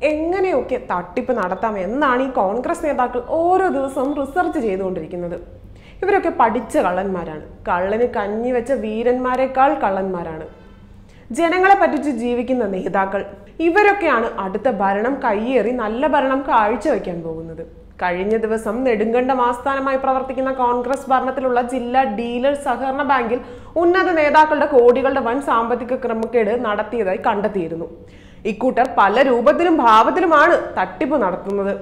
എങ്ങനെയൊക്കെ തട്ടിപ്പ് നടത്താം എന്നാണ് ഈ കോൺഗ്രസ് നേതാക്കൾ ഓരോ ദിവസവും റിസർച്ച് ചെയ്തുകൊണ്ടിരിക്കുന്നത് ഇവരൊക്കെ പഠിച്ച കള്ളന്മാരാണ് കള്ളന് കഞ്ഞി വെച്ച വീരന്മാരെക്കാൾ കള്ളന്മാരാണ് ജനങ്ങളെ പറ്റിച്ച് ജീവിക്കുന്ന നേതാക്കൾ ഇവരൊക്കെയാണ് അടുത്ത ഭരണം കയ്യേറി നല്ല ഭരണം കാഴ്ചവെക്കാൻ പോകുന്നത് കഴിഞ്ഞ ദിവസം നെടുങ്കണ്ടം ആസ്ഥാനമായി പ്രവർത്തിക്കുന്ന കോൺഗ്രസ് ഭരണത്തിലുള്ള ജില്ലാ ഡീലർ സഹകരണ ബാങ്കിൽ ഉന്നത നേതാക്കളുടെ കോടികളുടെ വൻ സാമ്പത്തിക ക്രമക്കേട് നടത്തിയതായി കണ്ടെത്തിയിരുന്നു ഇക്കൂട്ടർ പല രൂപത്തിലും ഭാവത്തിലുമാണ് തട്ടിപ്പ് നടത്തുന്നത്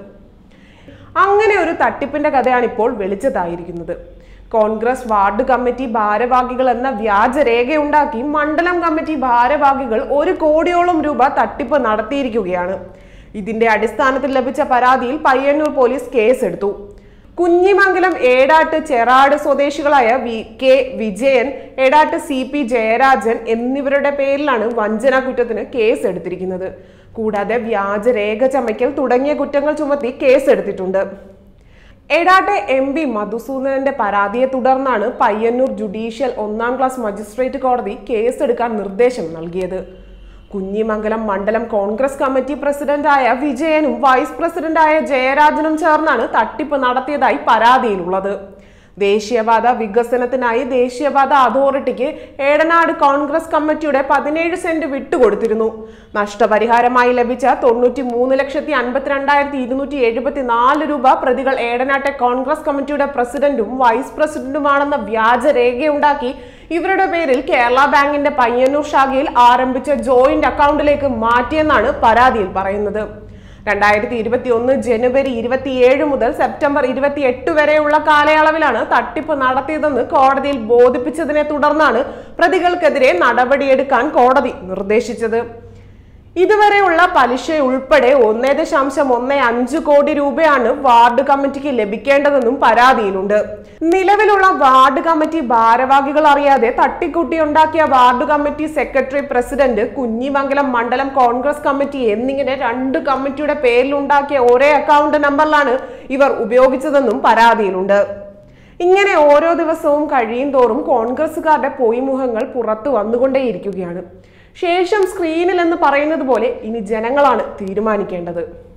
അങ്ങനെ ഒരു തട്ടിപ്പിന്റെ കഥയാണ് ഇപ്പോൾ വെളിച്ചത്തായിരിക്കുന്നത് കോൺഗ്രസ് വാർഡ് കമ്മിറ്റി ഭാരവാഹികൾ എന്ന വ്യാജരേഖയുണ്ടാക്കി മണ്ഡലം കമ്മിറ്റി ഭാരവാഹികൾ ഒരു കോടിയോളം രൂപ തട്ടിപ്പ് നടത്തിയിരിക്കുകയാണ് ഇതിന്റെ അടിസ്ഥാനത്തിൽ ലഭിച്ച പരാതിയിൽ പയ്യന്നൂർ പോലീസ് കേസെടുത്തു കുഞ്ഞിമംഗലം ഏടാട്ട് ചെറാട് സ്വദേശികളായ V K Vijayan Edattu C P Jayarajan എന്നിവരുടെ പേരിലാണ് വഞ്ചന കുറ്റത്തിന് കേസ് എടുത്തിരിക്കുന്നത് കൂടാതെ വ്യാജരേഖ ചമയ്ക്കൽ തുടങ്ങിയ കുറ്റങ്ങൾ ചുമത്തി കേസെടുത്തിട്ടുണ്ട് എടാട്ടെ എം പി മധുസൂദനന്റെ പരാതിയെ തുടർന്നാണ് പയ്യന്നൂർ ജുഡീഷ്യൽ ഒന്നാം ക്ലാസ് മജിസ്ട്രേറ്റ് കോടതി കേസെടുക്കാൻ നിർദ്ദേശം നൽകിയത് കുഞ്ഞിമംഗലം മണ്ഡലം കോൺഗ്രസ് കമ്മിറ്റി പ്രസിഡന്റായ വിജയനും വൈസ് പ്രസിഡന്റായ ജയരാജനും ചേർന്നാണ് തട്ടിപ്പ് നടത്തിയതായി പരാതിയിലുള്ളത് ദേശീയപാത വികസനത്തിനായി ദേശീയപാത അതോറിറ്റിക്ക് ഏടനാട് കോൺഗ്രസ് കമ്മിറ്റിയുടെ പതിനേഴ് സെന്റ് വിട്ടുകൊടുത്തിരുന്നു നഷ്ടപരിഹാരമായി ലഭിച്ച തൊണ്ണൂറ്റി മൂന്ന് ലക്ഷത്തി അൻപത്തിരണ്ടായിരത്തി ഇരുന്നൂറ്റി എഴുപത്തി നാല് രൂപ പ്രതികൾ ഏടനാട്ടെ കോൺഗ്രസ് കമ്മിറ്റിയുടെ പ്രസിഡന്റും വൈസ് പ്രസിഡന്റുമാണെന്ന വ്യാജരേഖയുണ്ടാക്കി ഇവരുടെ പേരിൽ കേരള ബാങ്കിന്റെ പയ്യന്നൂർ ശാഖയിൽ ആരംഭിച്ച ജോയിന്റ് അക്കൗണ്ടിലേക്ക് മാറ്റിയെന്നാണ് പരാതിയിൽ പറയുന്നത് രണ്ടായിരത്തി ഇരുപത്തി ഒന്ന് ജനുവരി ഇരുപത്തിയേഴ് മുതൽ സെപ്റ്റംബർ ഇരുപത്തി എട്ട് വരെയുള്ള കാലയളവിലാണ് തട്ടിപ്പ് നടത്തിയതെന്ന് കോടതിയിൽ ബോധിപ്പിച്ചതിനെ തുടർന്നാണ് പ്രതികൾക്കെതിരെ നടപടിയെടുക്കാൻ കോടതി നിർദ്ദേശിച്ചത് ഇതുവരെയുള്ള പലിശ ഉൾപ്പെടെ ഒന്നേ ദശാംശം ഒന്ന് അഞ്ച് കോടി രൂപയാണ് വാർഡ് കമ്മിറ്റിക്ക് ലഭിക്കേണ്ടതെന്നും പരാതിയിലുണ്ട് നിലവിലുള്ള വാർഡ് കമ്മിറ്റി ഭാരവാഹികൾ അറിയാതെ തട്ടിക്കൂട്ടിയുണ്ടാക്കിയ ward committee secretary president Kunhimangalam മണ്ഡലം കോൺഗ്രസ് കമ്മിറ്റി എന്നിങ്ങനെ രണ്ട് കമ്മിറ്റിയുടെ പേരിലുണ്ടാക്കിയ ഒരേ അക്കൗണ്ട് നമ്പറിലാണ് ഇവർ ഉപയോഗിച്ചതെന്നും പരാതിയിലുണ്ട് ഇങ്ങനെ ഓരോ ദിവസവും കഴിയും തോറും കോൺഗ്രസുകാരുടെ പൊയ്മുഖങ്ങൾ പുറത്തു വന്നുകൊണ്ടേയിരിക്കുകയാണ് ശേഷം സ്ക്രീനിൽ എന്ന് പറയുന്നത് പോലെ ഇനി ജനങ്ങളാണ് തീരുമാനിക്കേണ്ടത്